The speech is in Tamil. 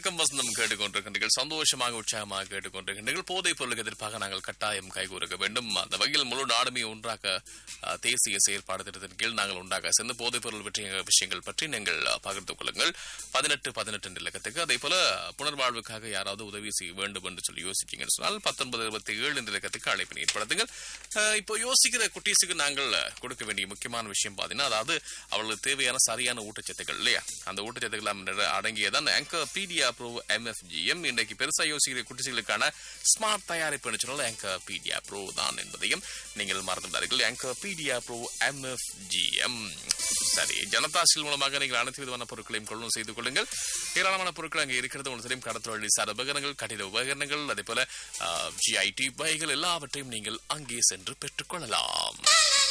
வணக்கம் வசந்தம் கேட்டுக்கொண்டிருக்கின்றீர்கள் சந்தோஷமாக உற்சாகமாக கேட்டுக்கொண்டிருக்கின்றீர்கள் போதைப் பொருளுக்கு எதிர்ப்பாக நாங்கள் கட்டாயம் கைகூறுக வேண்டும் அந்த வகையில் முழு நாடுமே ஒன்றாக அஹ், தேசிய செயற்பாடு திட்டத்தின் கீழ் நாங்கள் ஒன்றாக சேர்ந்து போதைப் பொருள் பற்றிய விஷயங்கள் பற்றி நீங்கள் அஹ், பகிர்ந்து கொள்ளுங்கள் பதினெட்டு பதினெட்டு இலக்கத்துக்கு அதே போல புனர்வாழ்வுக்காக யாராவது உதவி செய்ய வேண்டும் என்று சொல்லி யோசிச்சீங்கன்னு சொன்னால் பத்தொன்பது இருபத்தி ஏழு என்ற இலக்கத்துக்கு அழைப்பினை ஏற்படுத்துங்கள் அஹ், இப்போ யோசிக்கிற குட்டீஸுக்கு நாங்கள் அஹ், கொடுக்க வேண்டிய முக்கியமான விஷயம் பார்த்தீங்கன்னா அதாவது அவர்களுக்கு தேவையான சரியான ஊட்டச்சத்துக்கள் இல்லையா அந்த ஊட்டச்சத்துக்கள் எல்லாம் நிற- அடங்கியதான் ஆங்கர் பீடியா ப்ரோ எம்எஃப்ஜிஎம் இன்றைக்கு பெருசா யோசிக்கிற குட்டிகளுக்கான ஸ்மார்ட் தயாரிப்பு சொன்னால் ஆங்கர் பீடியா ப்ரோ தான் என்பதையும் நீங்கள் மறந்துவிடாதீர்கள் ஆங்கர் பீடியா ப்ரோ எம்எஃப்ஜிஎம் சரி ஜனதா ஸ்டீல் மூலமாக நீங்கள் அனைத்து விதமான பொருட்களையும் கொள்ளும் செய்து கொள்ளுங்கள் ஏராளமான பொருட்கள் அங்கே இருக்கிறது உங்களுக்கு தெரியும் கடற்தொழில் சார் உபகரணங்கள் கட்டிட உபகரணங்கள் அதே போல ஜிஐடி பைகள் எல்லாவற்றையும் நீங்கள் அங்கே சென்று பெற்றுக்கொள்ளலாம்